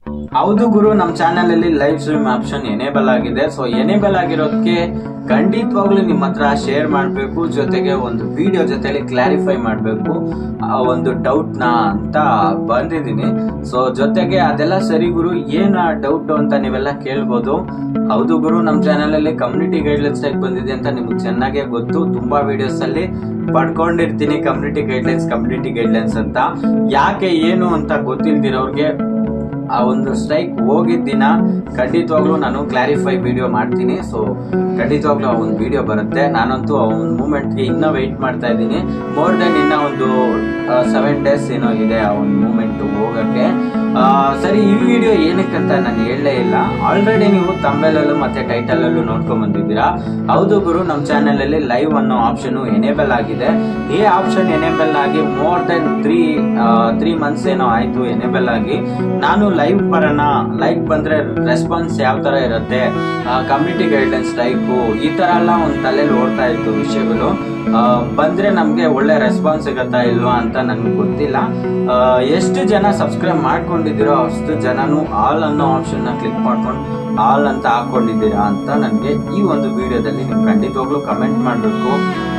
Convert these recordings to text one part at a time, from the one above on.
ಹೌದು ಗುರು ನಮ್ಮ ಚಾನೆಲ್ ಅಲ್ಲಿ ಲೈವ್ ಸ್ಟ್ರೀಮ್ ಆಪ್ಷನ್ ಎನೇಬಲ್ ಆಗಿದೆ ಸೊ ಎನೇಬಲ್ ಆಗಿರೋದಕ್ಕೆ ಖಂಡಿತವಾಗ್ಲೂ ನಿಮ್ಮ ಹತ್ರ ಶೇರ್ ಮಾಡಬೇಕು ಜೊತೆಗೆ ಒಂದು ವಿಡಿಯೋ ಜೊತೆಲಿ ಕ್ಲಾರಿಫೈ ಮಾಡಬೇಕು ಒಂದು ಡೌಟ್ ನ ಅಂತ ಬಂದಿದ್ದೀನಿ ಸೊ ಜೊತೆಗೆ ಅದೆಲ್ಲ ಸರಿ ಗುರು ಏನ ಡೌಟ್ ಅಂತ ನೀವೆಲ್ಲ ಕೇಳ್ಬೋದು ಹೌದು ಗುರು ನಮ್ಮ ಚಾನೆಲ್ ಅಲ್ಲಿ ಕಮ್ಯುನಿಟಿ ಗೈಡ್ಲೈನ್ಸ್ ಟೈಪ್ ಬಂದಿದೆ ಅಂತ ನಿಮ್ಗೆ ಚೆನ್ನಾಗೇ ಗೊತ್ತು ತುಂಬಾ ವಿಡಿಯೋಸ್ ಅಲ್ಲಿ ಪಡ್ಕೊಂಡಿರ್ತೀನಿ ಕಮ್ಯುನಿಟಿ ಗೈಡ್ಲೈನ್ಸ್ ಕಮ್ಯುನಿಟಿ ಗೈಡ್ಲೈನ್ಸ್ ಅಂತ ಯಾಕೆ ಏನು ಅಂತ ಗೊತ್ತಿಲ್ದಿರೋರ್ಗೆ ಆ ಒಂದು ಸ್ಟ್ರೈಕ್ ಹೋಗಿದ್ದ ದಿನ ಖಂಡಿತವಾಗ್ಲೂ ನಾನು ಕ್ಲಾರಿಫೈ ವಿಡಿಯೋ ಮಾಡ್ತೀನಿ ಸೊ ಖಂಡಿತವಾಗ್ಲೂ ಆ ಒಂದು ವಿಡಿಯೋ ಬರುತ್ತೆ ನಾನಂತೂ ಆ ಒಂದು ಮೂಮೆಂಟ್ಗೆ ಇನ್ನೂ ವೆಯ್ಟ್ ಮಾಡ್ತಾ ಇದ್ದೀನಿ ಮೋರ್ ದೆನ್ ಇನ್ನ ಒಂದು ಸೆವೆನ್ ಡೇಸ್ ಏನೋ ಇದೆ ಆ ಒಂದು ಮೂಮೆಂಟ್ ಹೋಗಕ್ಕೆ ಆ, ಸರಿ ಈ ವಿಡಿಯೋ ಏನಕ್ಕಂತ ನಾನು ಹೇಳಲೇ ಇಲ್ಲ ಆಲ್ರೆಡಿ ನೀವು ತಮ್ಮೇಲಲ್ಲೂ ಮತ್ತೆ ಟೈಟಲ್ ಅಲ್ಲೂ ನೋಡ್ಕೊಂಡ್ ಬಂದಿದ್ದೀರಾ ಹೌದು ಗುರು ನಮ್ಮ ಚಾನೆಲ್ ಅಲ್ಲಿ ಲೈವ್ ಅನ್ನೋ ಆಪ್ಷನ್ ಎನೇಬಲ್ ಆಗಿದೆ ಈ ಆಪ್ಷನ್ ಎನೇಬಲ್ ಆಗಿ more than three three months ಏನೋ ಆಯ್ತು ಎನೇಬಲ್ ಆಗಿ ನಾನು ಲೈವ್ ಬರೋಣ ಲೈಕ್ ಬಂದ್ರೆ ರೆಸ್ಪಾನ್ಸ್ ಯಾವ ತರ ಇರುತ್ತೆ ಕಮ್ಯುನಿಟಿ ಗೈಡ್ಲೈನ್ಸ್ ಟೈಪು ಈ ತರ ಎಲ್ಲ ಒಂದು ತಲೆಯಲ್ಲಿ ಓಡ್ತಾ ಇತ್ತು ವಿಷಯಗಳು ಆ, ಬಂದ್ರೆ ನಮ್ಗೆ ಒಳ್ಳೆ ರೆಸ್ಪಾನ್ಸ್ ಸಿಗತ್ತಾ ಇಲ್ವಾ ಅಂತ ನನ್ಗೆ ಗೊತ್ತಿಲ್ಲ ಆ, ಎಷ್ಟು ಜನ ಸಬ್ಸ್ಕ್ರೈಬ್ ಮಾಡ್ಕೊಂಡಿದ್ದೀರೋ ಅಷ್ಟು ಜನನು ಆಲ್ ಅನ್ನೋ ಆಪ್ಷನ್ ನ ಕ್ಲಿಕ್ ಮಾಡ್ಕೊಂಡು ಆಲ್ ಅಂತ ಹಾಕೊಂಡಿದ್ದೀರಾ ಅಂತ ನನಗೆ ಈ ಒಂದು ವಿಡಿಯೋದಲ್ಲಿ ನೀವು ಖಂಡಿತವಾಗ್ಲೂ ಕಮೆಂಟ್ ಮಾಡಬೇಕು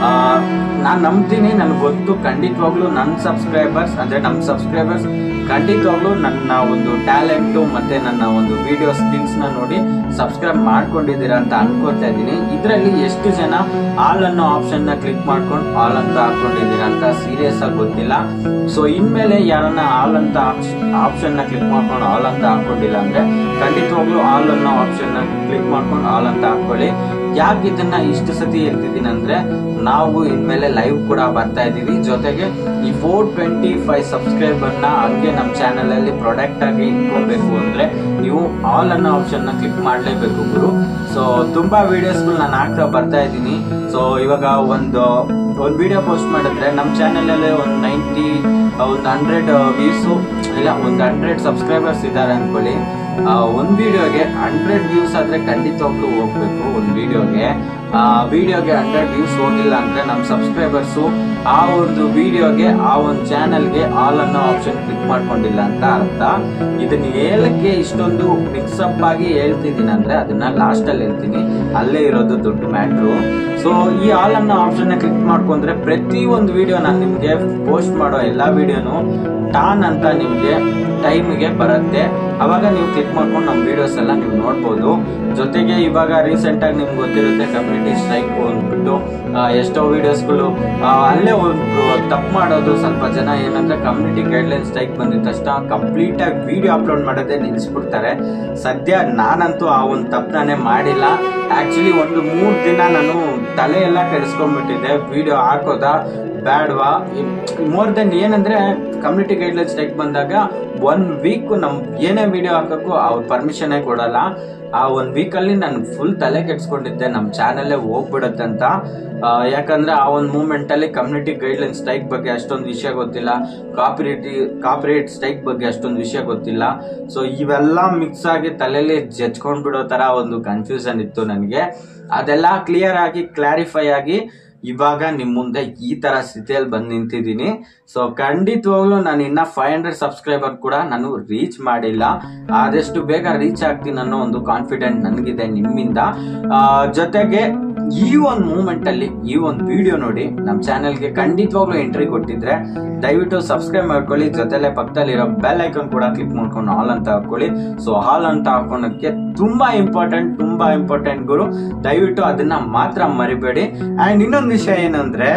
ನಾನು ನಂಬ್ತೀನಿ ನನಗೆ ಗೊತ್ತು ಖಂಡಿತವಾಗ್ಲೂ ನನ್ನ ಸಬ್ಸ್ಕ್ರೈಬರ್ಸ್ ಅಂದ್ರೆ ನಮ್ಮ ಸಬ್ಸ್ಕ್ರೈಬರ್ಸ್ ಖಂಡಿತವಾಗ್ಲೂ ನನ್ನ ಒಂದು ಟ್ಯಾಲೆಂಟು ಮತ್ತೆ ನನ್ನ ಒಂದು ವಿಡಿಯೋ ಸ್ಕಿಲ್ಸ್ ನ ನೋಡಿ ಸಬ್ಸ್ಕ್ರೈಬ್ ಮಾಡ್ಕೊಂಡಿದ್ದೀರಾ ಅಂತ ಅನ್ಕೋತಾ ಇದ್ದೀನಿ ಇದರಲ್ಲಿ ಎಷ್ಟು ಜನ ಆಲ್ ಅನ್ನೋ ಆಪ್ಷನ್ ನ ಕ್ಲಿಕ್ ಮಾಡ್ಕೊಂಡು ಆಲ್ ಅಂತ ಹಾಕೊಂಡಿದ್ದೀರಾ ಅಂತ ಸೀರಿಯಸ್ ಆಗಿ ಗೊತ್ತಿಲ್ಲ ಸೊ ಇನ್ಮೇಲೆ ಯಾರನ್ನ ಆಲ್ ಅಂತ ಆಪ್ಷನ್ ನ ಕ್ಲಿಕ್ ಮಾಡ್ಕೊಂಡು ಆಲ್ ಅಂತ ಹಾಕೊಂಡಿಲ್ಲ ಅಂದ್ರೆ ಖಂಡಿತವಾಗ್ಲೂ ಆಲ್ ಅನ್ನೋ ಆಪ್ಷನ್ ನ ಕ್ಲಿಕ್ ಮಾಡ್ಕೊಂಡು ಆಲ್ ಅಂತ ಹಾಕೊಳ್ಳಿ ಯಾಕೆ ಇದನ್ನ ಇಷ್ಟು ಸತಿ ಹೇಳ್ತಿದ್ದೀನಿ ಅಂದ್ರೆ ನಾವು ಇನ್ಮೇಲೆ ಲೈವ್ ಕೂಡ ಬರ್ತಾ ಇದೀವಿ ಜೊತೆಗೆ ಈ ಫೋರ್ ಟ್ವೆಂಟಿ ಫೈವ್ ಸಬ್ಸ್ಕ್ರೈಬರ್ ನ ಹಂಗೆ ನಮ್ಮ ಚಾನೆಲ್ ಅಲ್ಲಿ ಪ್ರಾಡಕ್ಟ್ ಆಗಿ ಇಟ್ಕೊಬೇಕು ಅಂದ್ರೆ ನೀವು ಆಲ್ ಅನ್ನೋ ಆಪ್ಷನ್ ನ ಕ್ಲಿಕ್ ಮಾಡ್ಲೇಬೇಕು ಗುರು ಸೊ ತುಂಬಾ ವಿಡಿಯೋಸ್ಗಳು ನಾನು ಹಾಕ್ತಾ ಬರ್ತಾ ಇದ್ದೀನಿ ಸೊ ಇವಾಗ ಒಂದು ಒಂದು ವಿಡಿಯೋ ಪೋಸ್ಟ್ ಮಾಡಿದ್ರೆ ನಮ್ಮ ಚಾನೆಲ್ ಅಲ್ಲಿ ಒಂದು ನೈಂಟಿ ಒಂದು ಹಂಡ್ರೆಡ್ ವ್ಯೂಸು ಇಲ್ಲ ಒಂದು ಹಂಡ್ರೆಡ್ ಸಬ್ಸ್ಕ್ರೈಬರ್ಸ್ ಇದ್ದಾರೆ ಅನ್ಕೊಳ್ಳಿ ಆ, ಒಂದ್ ವಿಡಿಯೋಗೆ ಹಂಡ್ರೆಡ್ ವ್ಯೂಸ್ ಆದ್ರೆ ಖಂಡಿತವಾಗ್ಲೂ ಹೋಗ್ಬೇಕು ಒಂದ್ ವಿಡಿಯೋಗೆ ಆ ವಿಡಿಯೋಗೆ ಹಂಡ್ರೆಡ್ ವ್ಯೂಸ್ ಹೋಗಿಲ್ಲ ಅಂದ್ರೆ ನಮ್ಮ ಸಬ್ಸ್ಕ್ರೈಬರ್ಸು ಆ ಒಂದು ವಿಡಿಯೋಗೆ ಆ ಒಂದು ಚಾನೆಲ್ಗೆ ಆಲ್ ಅನ್ನೋ ಆಪ್ಷನ್ ಕ್ಲಿಕ್ ಮಾಡ್ಕೊಂಡಿಲ್ಲ ಅಂತ ಅರ್ಥ ಇದನ್ನ ಹೇಳಕ್ಕೆ ಇಷ್ಟೊಂದು ಮಿಕ್ಸಪ್ ಆಗಿ ಹೇಳ್ತಿದ್ದೀನಿ ಅಂದ್ರೆ ಅದನ್ನ ಲಾಸ್ಟ್ ಅಲ್ಲಿ ಹೇಳ್ತೀನಿ ಅಲ್ಲೇ ಇರೋದು ದೊಡ್ಡ ಮ್ಯಾಟ್ರು ಸೊ ಈ ಆಲ್ ಅನ್ನೋ ಆಪ್ಷನ್ ಕ್ಲಿಕ್ ಮಾಡ್ಕೊಂಡ್ರೆ ಪ್ರತಿ ಒಂದು ವಿಡಿಯೋ ನಾನು ನಿಮ್ಗೆ ಪೋಸ್ಟ್ ಮಾಡೋ ಎಲ್ಲಾ ವಿಡಿಯೋನು ಟಾನ್ ಅಂತ ನಿಮ್ಗೆ ಟೈಮ್ಗೆ ಬರುತ್ತೆ ಅವಾಗ ನೀವು ಕ್ಲಿಕ್ ಮಾಡ್ಕೊಂಡು ನಮ್ಮ ವಿಡಿಯೋಸ್ ಎಲ್ಲ ನೀವು ನೋಡ್ಬೋದು ಜೊತೆಗೆ ಇವಾಗ ರೀಸೆಂಟ್ ಆಗಿ ನಿಮ್ಗೆ ಗೊತ್ತಿರುತ್ತೆ ಕಮ್ಯುನಿಟಿ ಸ್ಟ್ರೈಕ್ ಅಂದ್ಬಿಟ್ಟು ಆ, ಎಷ್ಟೋ ವಿಡಿಯೋಸ್ಗಳು ಅಲ್ಲೇ ಒಂದು ತಪ್ಪು ಮಾಡೋದು ಸ್ವಲ್ಪ ಜನ ಏನಂದ್ರೆ ಕಮ್ಯುನಿಟಿ ಗೈಡ್ಲೈನ್ ಸ್ಟ್ರೈಕ್ ಬಂದಿದ ತಕ್ಷಣ ಕಂಪ್ಲೀಟ್ ಆಗಿ ವಿಡಿಯೋ ಅಪ್ಲೋಡ್ ಮಾಡೋದೇ ನಿಲ್ಲಿಸ್ಬಿಡ್ತಾರೆ ಸದ್ಯ ನಾನಂತೂ ಆ ಒಂದು ತಪ್ಪನೇ ಮಾಡಿಲ್ಲ ಆಕ್ಚುಲಿ ಒಂದು ಮೂರ್ ದಿನ ನಾನು ತಲೆ ಎಲ್ಲ ಕೆಡಿಸ್ಕೊಂಡ್ಬಿಟ್ಟಿದ್ದೆ ವಿಡಿಯೋ ಹಾಕೋದಾ ಬ್ಯಾಡ್ವಾ ಮೋರ್ ದೆನ್ ಏನಂದ್ರೆ ಕಮ್ಯುನಿಟಿ ಗೈಡ್ಲೈನ್ಸ್ ಸ್ಟ್ರೈಕ್ ಬಂದಾಗ ಒನ್ ವೀಕ್ ನಮ್ ಏನೇ ವಿಡಿಯೋ ಹಾಕಕ್ಕೂ ಅವ್ರ ಪರ್ಮಿಷನ್ ಕೊಡಲ್ಲ ಆ ಒಂದ್ ವೀಕ್ ಅಲ್ಲಿ ನಾನು ಫುಲ್ ತಲೆ ಕೆಡ್ಸ್ಕೊಂಡಿದ್ದೆ ನಮ್ ಚಾನಲ್ಲೇ ಹೋಗ್ಬಿಡತ್ತಂತ ಆ, ಯಾಕಂದ್ರೆ ಆ ಒಂದು ಮೂಮೆಂಟ್ ಅಲ್ಲಿ ಕಮ್ಯುನಿಟಿ ಗೈಡ್ಲೈನ್ ಸ್ಟ್ರೈಕ್ ಬಗ್ಗೆ ಅಷ್ಟೊಂದು ವಿಷಯ ಗೊತ್ತಿಲ್ಲ ಕಾಪಿರೇಟ್ ಕಾಪಿರೇಟ್ ಸ್ಟ್ರೈಕ್ ಬಗ್ಗೆ ಅಷ್ಟೊಂದು ವಿಷಯ ಗೊತ್ತಿಲ್ಲ ಸೊ ಇವೆಲ್ಲ ಮಿಕ್ಸ್ ಆಗಿ ತಲೆಯಲ್ಲಿ ಜಜ್ಕೊಂಡ್ ಬಿಡೋ ತರ ಒಂದು ಕನ್ಫ್ಯೂಷನ್ ಇತ್ತು ನನಗೆ ಅದೆಲ್ಲ ಕ್ಲಿಯರ್ ಆಗಿ ಕ್ಲಾರಿಫೈ ಆಗಿ ಇವಾಗ ನಿಮ್ ಮುಂದೆ ಈ ತರ ಸ್ಥಿತಿಯಲ್ಲಿ ಬಂದು ನಿಂತಿದ್ದೀನಿ ಸೊ ಖಂಡಿತವಾಗ್ಲೂ ನಾನು ಇನ್ನ ಫೈವ್ ಹಂಡ್ರೆಡ್ ಸಬ್ಸ್ಕ್ರೈಬರ್ ಕೂಡ ನಾನು ರೀಚ್ ಮಾಡಿಲ್ಲ ಆದಷ್ಟು ಬೇಗ ರೀಚ್ ಆಗ್ತೀನಿ ಅನ್ನೋ ಒಂದು ಕಾನ್ಫಿಡೆಂಟ್ ನನಗಿದೆ ನಿಮ್ಮಿಂದ ಆ, ಜೊತೆಗೆ ಈ ಒಂದು ಮೂಮೆಂಟ್ ಅಲ್ಲಿ ಈ ಒಂದು ವಿಡಿಯೋ ನೋಡಿ ನಮ್ಮ ಚಾನೆಲ್ಗೆ ಖಂಡಿತವಾಗ್ಲೂ ಎಂಟ್ರಿ ಕೊಟ್ಟಿದ್ರೆ ದಯವಿಟ್ಟು ಸಬ್ಸ್ಕ್ರೈಬ್ ಮಾಡ್ಕೊಳ್ಳಿ ಜೊತೆಲೆ ಪಕ್ಕದಲ್ಲಿರೋ ಬೆಲ್ ಐಕಾನ್ ಕೂಡ ಕ್ಲಿಕ್ ಮಾಡ್ಕೊಂಡು ಹಾಲ್ ಅಂತ ಹಾಕೊಳ್ಳಿ ಸೊ ಹಾಲ್ ಅಂತ ಹಾಕೋಣಕ್ಕೆ ತುಂಬಾ ಇಂಪಾರ್ಟೆಂಟ್ ತುಂಬಾ ಇಂಪಾರ್ಟೆಂಟ್ ಗುರು ದಯವಿಟ್ಟು ಅದನ್ನ ಮಾತ್ರ ಮರಿಬೇಡಿ ಅಂಡ್ ಇನ್ನೊಂದು ವಿಷಯ ಏನಂದ್ರೆ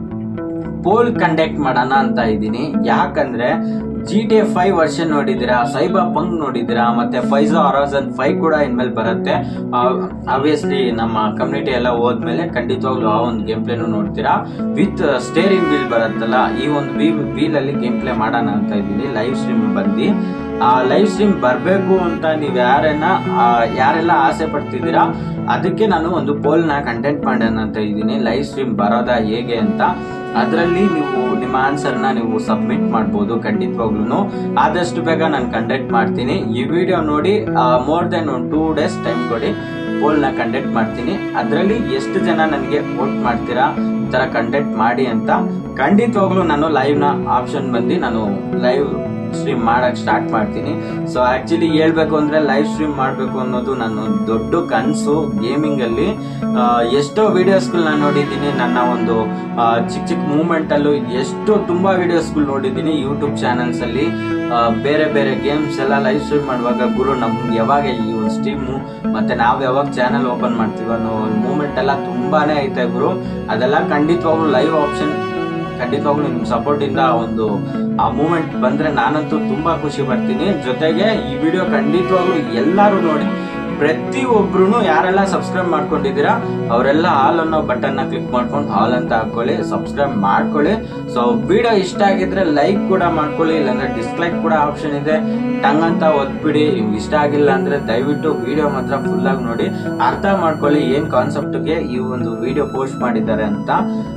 ಪೋಲ್ ಕಂಡಕ್ಟ್ ಮಾಡೋಣ ಅಂತ ಇದ್ದೀನಿ ಯಾಕಂದ್ರೆ G T F five version ನೋಡಿದಿರಾ ಸೈಬಾ ಪಂಕ್ ನೋಡಿದಿರಾ ಮತ್ತೆ ಫೈಜಾ ಅರಾಜನ್ ಫೈವ್ ಕೂಡ ಇನ್ಮೇಲೆ ಬರುತ್ತೆ ಆಬ್ವಿಯಸ್ಲಿ ನಮ್ಮ ಕಮ್ಯುನಿಟಿ ಎಲ್ಲ ಹೋದ್ಮೇಲೆ ಖಂಡಿತವಾಗ್ಲೂ ಆ ಒಂದು ಗೇಮ್ ಪ್ಲೇನು ನೋಡ್ತೀರಾ ವಿತ್ ಸ್ಟೇರಿಂಗ್ ವೀಲ್ ಬರುತ್ತಲ್ಲ ಈ ಒಂದು ವೀಲ್ ಅಲ್ಲಿ ಗೇಮ್ ಪ್ಲೇ ಮಾಡೋಣ ಅಂತ ಇದ್ದೀನಿ ಲೈವ್ ಸ್ಟ್ರೀಮ್ ಬಂದು ಆ ಲೈವ್ ಸ್ಟ್ರೀಮ್ ಬರಬೇಕು ಅಂತ ನೀವು ಯಾರನ್ನ ಆ, ಯಾರೆಲ್ಲ ಆಸೆ ಪಡ್ತಿದ್ದೀರಾ ಅದಕ್ಕೆ ನಾನು ಒಂದು ಪೋಲ್ ನ ಕಂಟೆಂಟ್ ಮಾಡೋಣ ಅಂತ ಇದ್ದೀನಿ ಲೈವ್ ಸ್ಟ್ರೀಮ್ ಬರೋದಾ ಹೇಗೆ ಅಂತ ಅದರಲ್ಲಿ ನೀವು ನಿಮ್ಮ ಆನ್ಸರ್ ನ ನೀವು ಸಬ್ಮಿಟ್ ಮಾಡ್ಬೋದು ಖಂಡಿತವಾಗ್ಲೂ ಆದಷ್ಟು ಬೇಗ ನಾನು ಕಂಡಕ್ಟ್ ಮಾಡ್ತೀನಿ ಈ ವಿಡಿಯೋ ನೋಡಿ ಮೋರ್ ದೆನ್ ಒಂದು ಟೂ ಡೇಸ್ ಟೈಮ್ ಕೊಡಿ ಪೋಲ್ ನ ಕಂಡಕ್ಟ್ ಮಾಡ್ತೀನಿ ಅದರಲ್ಲಿ ಎಷ್ಟು ಜನ ನನಗೆ ವೋಟ್ ಮಾಡ್ತೀರಾ ಈ ತರ ಕಂಡಕ್ಟ್ ಮಾಡಿ ಅಂತ ಖಂಡಿತವಾಗ್ಲೂ ನಾನು ಲೈವ್ ನ ಆಪ್ಷನ್ ಬಂದು ನಾನು ಲೈವ್ ಸ್ಟ್ರೀಮ್ ಮಾಡಕ್ ಸ್ಟಾರ್ಟ್ ಮಾಡ್ತೀನಿ ಸೊ ಆಕ್ಚುಲಿ ಹೇಳ್ಬೇಕು ಅಂದ್ರೆ ಲೈವ್ ಸ್ಟ್ರೀಮ್ ಮಾಡಬೇಕು ಅನ್ನೋದು ನನ್ನ ಒಂದು ದೊಡ್ಡ ಕನಸು ಗೇಮಿಂಗ್ ಅಲ್ಲಿ ಆ, ಎಷ್ಟೋ ವಿಡಿಯೋಸ್ಗಳನ್ನ ನೋಡಿದ್ದೀನಿ ನನ್ನ ಒಂದು ಆ, ಚಿಕ್ಕ ಚಿಕ್ಕ ಮೂಮೆಂಟ್ ಅಲ್ಲೂ ಎಷ್ಟೋ ತುಂಬಾ ವಿಡಿಯೋಸ್ಗಳು ನೋಡಿದ್ದೀನಿ ಯೂಟ್ಯೂಬ್ ಚಾನಲ್ಸ್ ಅಲ್ಲಿ ಆ, ಬೇರೆ ಬೇರೆ ಗೇಮ್ಸ್ ಎಲ್ಲ ಲೈವ್ ಸ್ಟ್ರೀಮ್ ಮಾಡುವಾಗ ಗುರು ನಮ್ಗೆ ಯಾವಾಗ ಈ ಒಂದು ಸ್ಟ್ರೀಮು ಮತ್ತೆ ನಾವು ಯಾವಾಗ ಚಾನಲ್ ಓಪನ್ ಮಾಡ್ತೀವಿ ಅನ್ನೋ ಒಂದು ಮೂಮೆಂಟ್ ಎಲ್ಲ ತುಂಬಾನೇ ಐತೆ ಗುರು ಅದೆಲ್ಲ ಖಂಡಿತವಾಗ್ಲೂ ಲೈವ್ ಆಪ್ಷನ್ ಖಂಡಿತವಾಗ್ಲೂ ನಿಮ್ ಸಪೋರ್ಟ್ ಇಂದ ಒಂದು ಆ ಮೂಮೆಂಟ್ ಬಂದ್ರೆ ನಾನಂತೂ ತುಂಬಾ ಖುಷಿ ಪಡ್ತೀನಿ ಜೊತೆಗೆ ಈ ವಿಡಿಯೋ ಖಂಡಿತವಾಗ್ಲೂ ಎಲ್ಲರೂ ನೋಡಿ ಪ್ರತಿ ಒಬ್ರು ಯಾರೆಲ್ಲ ಸಬ್ಸ್ಕ್ರೈಬ್ ಮಾಡ್ಕೊಂಡಿದ್ದೀರಾ ಅವರೆಲ್ಲ ಆಲ್ ಅನ್ನೋ ಬಟನ್ ನ ಕ್ಲಿಕ್ ಮಾಡ್ಕೊಂಡು ಆಲ್ ಅಂತ ಹಾಕೊಳ್ಳಿ ಸಬ್ಸ್ಕ್ರೈಬ್ ಮಾಡ್ಕೊಳ್ಳಿ ಸೊ ವಿಡಿಯೋ ಇಷ್ಟ ಆಗಿದ್ರೆ ಲೈಕ್ ಕೂಡ ಮಾಡ್ಕೊಳ್ಳಿ ಇಲ್ಲಾಂದ್ರೆ ಡಿಸ್ಲೈಕ್ ಕೂಡ ಆಪ್ಷನ್ ಇದೆ ಟಂಗ್ ಅಂತ ಒದ್ಬಿಡಿ ನಿಮ್ಗೆ ಇಷ್ಟ ಆಗಿಲ್ಲ ಅಂದ್ರೆ ದಯವಿಟ್ಟು ವಿಡಿಯೋ ಮಾತ್ರ ಫುಲ್ ಆಗಿ ನೋಡಿ ಅರ್ಥ ಮಾಡ್ಕೊಳ್ಳಿ ಏನ್ ಕಾನ್ಸೆಪ್ಟ್ಗೆ ಈ ಒಂದು ವಿಡಿಯೋ ಪೋಸ್ಟ್ ಮಾಡಿದ್ದಾರೆ ಅಂತ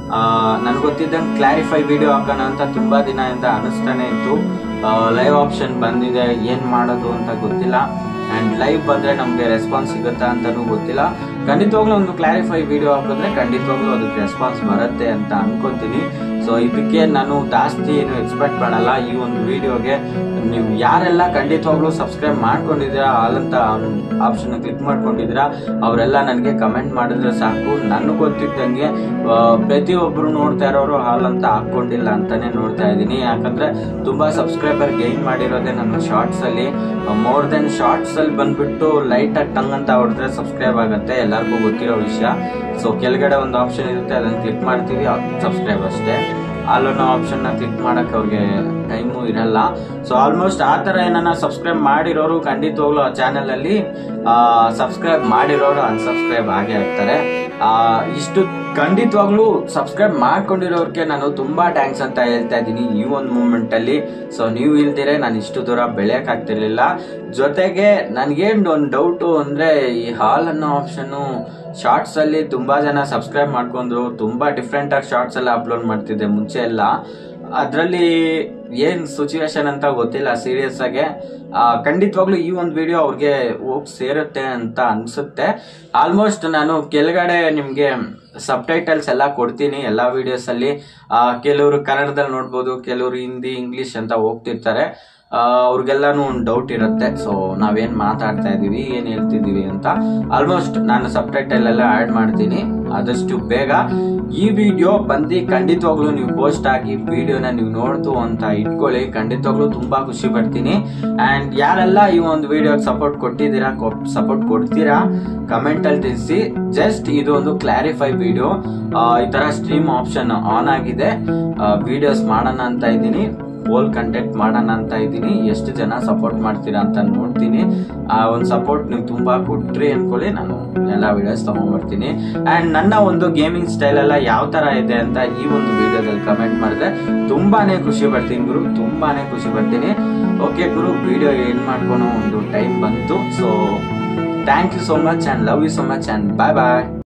ನನ್ಗೆ ಗೊತ್ತಿದ್ದಂಗೆ ಕ್ಲಾರಿಫೈ ವಿಡಿಯೋ ಹಾಕೋಣ ಅಂತ ತುಂಬಾ ದಿನದಿಂದ ಅನಿಸ್ತಾನೆ ಇತ್ತು ಲೈವ್ ಆಪ್ಷನ್ ಬಂದಿದೆ ಏನ್ ಮಾಡೋದು ಅಂತ ಗೊತ್ತಿಲ್ಲ ಅಂಡ್ ಲೈವ್ ಬಂದ್ರೆ ನಮ್ಗೆ ರೆಸ್ಪಾನ್ಸ್ ಸಿಗುತ್ತಾ ಅಂತಾನೂ ಗೊತ್ತಿಲ್ಲ ಖಂಡಿತವಾಗ್ಲೂ ಒಂದು ಕ್ಲಾರಿಫೈ ವಿಡಿಯೋ ಹಾಕಿದ್ರೆ ಖಂಡಿತವಾಗ್ಲೂ ಅದಕ್ಕೆ ರೆಸ್ಪಾನ್ಸ್ ಬರುತ್ತೆ ಅಂತ ಅನ್ಕೋತೀನಿ ಸೊ ಇದಕ್ಕೆ ನಾನು ಜಾಸ್ತಿ ಏನು ಎಕ್ಸ್ಪೆಕ್ಟ್ ಮಾಡಲ್ಲ ಈ ಒಂದು ವಿಡಿಯೋಗೆ ನೀವು ಯಾರೆಲ್ಲ ಖಂಡಿತವಾಗ್ಲೂ ಸಬ್ಸ್ಕ್ರೈಬ್ ಮಾಡ್ಕೊಂಡಿದ್ದೀರಾ ಆಲ್ ಅಂತ ಆಪ್ಷನ್ ಕ್ಲಿಕ್ ಮಾಡ್ಕೊಂಡಿದ್ದೀರಾ ಅವರೆಲ್ಲ ನನಗೆ ಕಮೆಂಟ್ ಮಾಡಿದ್ರೆ ಸಾಕು ನನಗೆ ಗೊತ್ತಿದ್ದಂಗೆ ಆ, ಪ್ರತಿಯೊಬ್ರು ನೋಡ್ತಾ ಇರೋರು ಹಾಲ್ ಅಂತ ಹಾಕೊಂಡಿಲ್ಲ ಅಂತಾನೆ ನೋಡ್ತಾ ಇದ್ದೀನಿ ಯಾಕಂದ್ರೆ ತುಂಬಾ ಸಬ್ಸ್ಕ್ರೈಬರ್ ಗೈನ್ ಮಾಡಿರೋದೇ ನನ್ನ ಶಾರ್ಟ್ಸ್ ಅಲ್ಲಿ ಮೋರ್ ದೆನ್ ಶಾರ್ಟ್ಸ್ ಅಲ್ಲಿ ಬಂದ್ಬಿಟ್ಟು ಲೈಟ್ ಆಗಿ ಟಂಗ್ ಅಂತ ಹೊಡೆದ್ರೆ ಸಬ್ಸ್ಕ್ರೈಬ್ ಆಗುತ್ತೆ ಎಲ್ಲರಿಗೂ ಗೊತ್ತಿರೋ ವಿಷಯ ಸೊ ಕೆಳಗಡೆ ಒಂದು ಆಪ್ಷನ್ ಇರುತ್ತೆ ಅದನ್ನ ಕ್ಲಿಕ್ ಮಾಡ್ತೀವಿ ಸಬ್ಸ್ಕ್ರೈಬ್ ಅಷ್ಟೇ ಅಲ್ಲೊನ್ನೋ ಆಪ್ಷನ್ ನ ಕ್ಲಿಕ್ ಮಾಡಕ್ ಅವ್ರಿಗೆ ಟೈಮು ಇರಲ್ಲ ಸೊ ಆಲ್ಮೋಸ್ಟ್ ಆ ತರ ಏನನ್ನ ಸಬ್ಸ್ಕ್ರೈಬ್ ಮಾಡಿರೋರು ಖಂಡಿತವಾಗ್ಲೂ ಆ ಚಾನೆಲ್ ಅಲ್ಲಿ ಸಬ್ಸ್ಕ್ರೈಬ್ ಮಾಡಿರೋರು ಅನ್ಸಬ್ಸ್ಕ್ರೈಬ್ ಆಗೇ ಆಗ್ತಾರೆ ಆ, ಇಷ್ಟು ಖಂಡಿತವಾಗ್ಲೂ ಸಬ್ಸ್ಕ್ರೈಬ್ ಮಾಡ್ಕೊಂಡಿರೋರ್ಗೆ ನಾನು ತುಂಬಾ ಥ್ಯಾಂಕ್ಸ್ ಅಂತ ಹೇಳ್ತಾ ಇದ್ದೀನಿ ಈ ಒಂದು ಮೂಮೆಂಟ್ ಅಲ್ಲಿ ಸೊ ನೀವು ಇಲ್ದಿರೆ ನಾನು ಇಷ್ಟು ದೂರ ಬೆಳೆಯಕ್ ಆಗ್ತಿರ್ಲಿಲ್ಲ ಜೊತೆಗೆ ನನ್ಗೇನ್ ಒಂದು ಡೌಟು ಅಂದ್ರೆ ಈ ಹಾಲ್ ಅನ್ನೋ ಆಪ್ಷನ್ ಶಾರ್ಟ್ಸ್ ಅಲ್ಲಿ ತುಂಬಾ ಜನ ಸಬ್ಸ್ಕ್ರೈಬ್ ಮಾಡ್ಕೊಂಡ್ರು ತುಂಬಾ ಡಿಫ್ರೆಂಟ್ ಆಗಿ ಶಾರ್ಟ್ಸ್ ಎಲ್ಲ ಅಪ್ಲೋಡ್ ಮಾಡ್ತಿದ್ದೆ ಮುಂಚೆ ಎಲ್ಲ ಅದ್ರಲ್ಲಿ ಏನ್ ಸಿಚುವೇಶನ್ ಅಂತ ಗೊತ್ತಿಲ್ಲ ಸೀರಿಯಸ್ ಆಗಿ ಆ, ಖಂಡಿತವಾಗ್ಲೂ ಈ ಒಂದು ವಿಡಿಯೋ ಅವ್ರಿಗೆ ಹೋಗಿ ಸೇರುತ್ತೆ ಅಂತ ಅನ್ಸುತ್ತೆ ಆಲ್ಮೋಸ್ಟ್ ನಾನು ಕೆಳಗಡೆ ನಿಮ್ಗೆ ಸಬ್ ಟೈಟಲ್ಸ್ ಎಲ್ಲ ಕೊಡ್ತೀನಿ ಎಲ್ಲಾ ವಿಡಿಯೋಸ್ ಅಲ್ಲಿ ಆ, ಕೆಲವರು ಕನ್ನಡದಲ್ಲಿ ನೋಡ್ಬೋದು ಕೆಲವರು ಹಿಂದಿ ಇಂಗ್ಲಿಷ್ ಅಂತ ಹೋಗ್ತಿರ್ತಾರೆ ಆ, ಅವ್ರಿಗೆಲ್ಲಾನು ಒಂದು ಡೌಟ್ ಇರುತ್ತೆ ಸೊ ನಾವೇನ್ ಮಾತಾಡ್ತಾ ಇದೀವಿ ಏನ್ ಹೇಳ್ತಿದೀವಿ ಅಂತ ಆಲ್ಮೋಸ್ಟ್ ನಾನು ಸಬ್ ಟೈಟಲ್ ಎಲ್ಲ ಆಡ್ ಮಾಡ್ತೀನಿ ಆದಷ್ಟು ಬೇಗ ಈ ವಿಡಿಯೋ ಬಂದು ಖಂಡಿತವಾಗ್ಲೂ ನೀವು ಪೋಸ್ಟ್ ಆಗಿ ವಿಡಿಯೋನ ನೀವು ನೋಡ್ತು ಅಂತ ಇಟ್ಕೊಳ್ಳಿ ಖಂಡಿತವಾಗ್ಲೂ ತುಂಬಾ ಖುಷಿ ಪಡ್ತೀನಿ ಅಂಡ್ ಯಾರೆಲ್ಲ ಈ ಒಂದು ವಿಡಿಯೋ ಸಪೋರ್ಟ್ ಕೊಟ್ಟಿದ್ದೀರಾ ಸಪೋರ್ಟ್ ಕೊಡ್ತೀರಾ ಕಮೆಂಟ್ ಅಲ್ಲಿ ತಿಳಿಸಿ ಜಸ್ಟ್ ಇದು ಒಂದು ಕ್ಲಾರಿಫೈ ವಿಡಿಯೋ ಈ ತರ ಸ್ಟ್ರೀಮ್ ಆಪ್ಷನ್ ಆನ್ ಆಗಿದೆ ವಿಡಿಯೋಸ್ ಮಾಡೋಣ ಅಂತ ಇದ್ದೀನಿ ಹೋಲ್ ಕಂಟೆಂಟ್ ಮಾಡೋಣ ಅಂತ ಇದ್ದೀನಿ ಎಷ್ಟು ಜನ ಸಪೋರ್ಟ್ ಮಾಡ್ತೀರಾ ಅಂತ ನೋಡ್ತೀನಿ ಆ ಒಂದು ಸಪೋರ್ಟ್ ನೀವು ತುಂಬಾ ಕೊಟ್ರಿ ಅನ್ಕೊಳ್ಳಿ ನಾನು ಎಲ್ಲ ವಿಡಿಯೋಸ್ ತಗೊಂಡ್ಬರ್ತೀನಿ ಅಂಡ್ ನನ್ನ ಒಂದು ಗೇಮಿಂಗ್ ಸ್ಟೈಲ್ ಎಲ್ಲ ಯಾವ ತರ ಇದೆ ಅಂತ ಈ ಒಂದು ವಿಡಿಯೋದಲ್ಲಿ ಕಮೆಂಟ್ ಮಾಡಿದ್ರೆ ತುಂಬಾನೇ ಖುಷಿ ಪಡ್ತೀನಿ ಗುರು ತುಂಬಾನೇ ಖುಷಿ ಪಡ್ತೀನಿ ಓಕೆ ಗುರು ವಿಡಿಯೋ ಏನ್ ಮಾಡ್ಕೊಳೋ ಒಂದು ಟೈಮ್ ಬಂತು so thank you so much and love you so much and bye bye